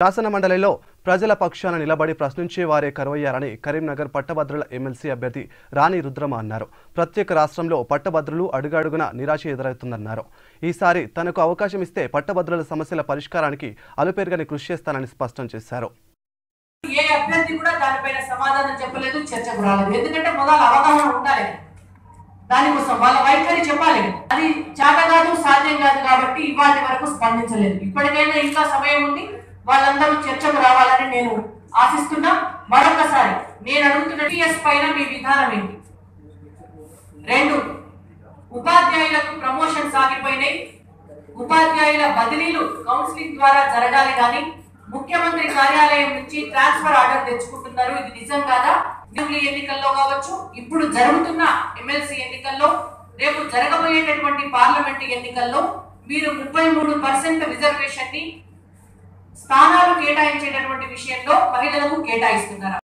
శాసన మండలిలో ప్రజల పక్షాన నిలబడి ప్రశ్నించే వారే కరువయ్యారని కరీంనగర్ పట్టభద్రుల ఎమ్మెల్సీ అభ్యర్థి రాణి రుద్రమ అన్నారు ప్రత్యేక రాష్ట్రంలో పట్టభద్రులు అడుగడుగున నిరాశ ఎదురవుతుందన్నారు ఈసారి తనకు అవకాశం ఇస్తే పట్టభద్రుల సమస్యల పరిష్కారానికి అలుపేరుగని కృషి చేస్తానని స్పష్టం చేశారు ఏ అభ్యర్థి కూడా దానిపైన సమాధానం చెప్పలేదు చర్చకు రాలేదు ఎందుకంటే మొదలు అవగాహన ఉండాలి దానికోసం వాళ్ళ వైఖరి చెప్పాలి అది చేత కాదు సాధ్యం కాదు కాబట్టి ఇవాటి వరకు స్పందించలేదు ఇప్పటికైనా ఇంకా సమయం ఉంది వాళ్ళందరూ చర్చకు రావాలని నేను ఆశిస్తున్నా మరొకసారి నేను అడుగుతున్న టీఎస్ పైన మీ విధానం ఏంటి రెండు ఉపాధ్యాయులకు ప్రమోషన్ సాగిపోయినాయి ఉపాధ్యాయుల బదిలీలు కౌన్సిలింగ్ ద్వారా జరగాలి కానీ ముఖ్యమంత్రి కార్యాలయం నుంచి ట్రాన్స్ఫర్ ఆర్డర్ తెచ్చుకుంటున్నారు ఇది నిజం కాదా అసెంబ్లీ ఎన్నికల్లో కావచ్చు ఇప్పుడు జరుగుతున్న ఎమ్మెల్సీ ఎన్నికల్లో రేపు జరగబోయేటటువంటి పార్లమెంట్ ఎన్నికల్లో మీరు ముప్పై మూడు పర్సెంట్ రిజర్వేషన్ ని స్థానాలు కేటాయించేటటువంటి విషయంలో మహిళలకు కేటాయిస్తున్నారు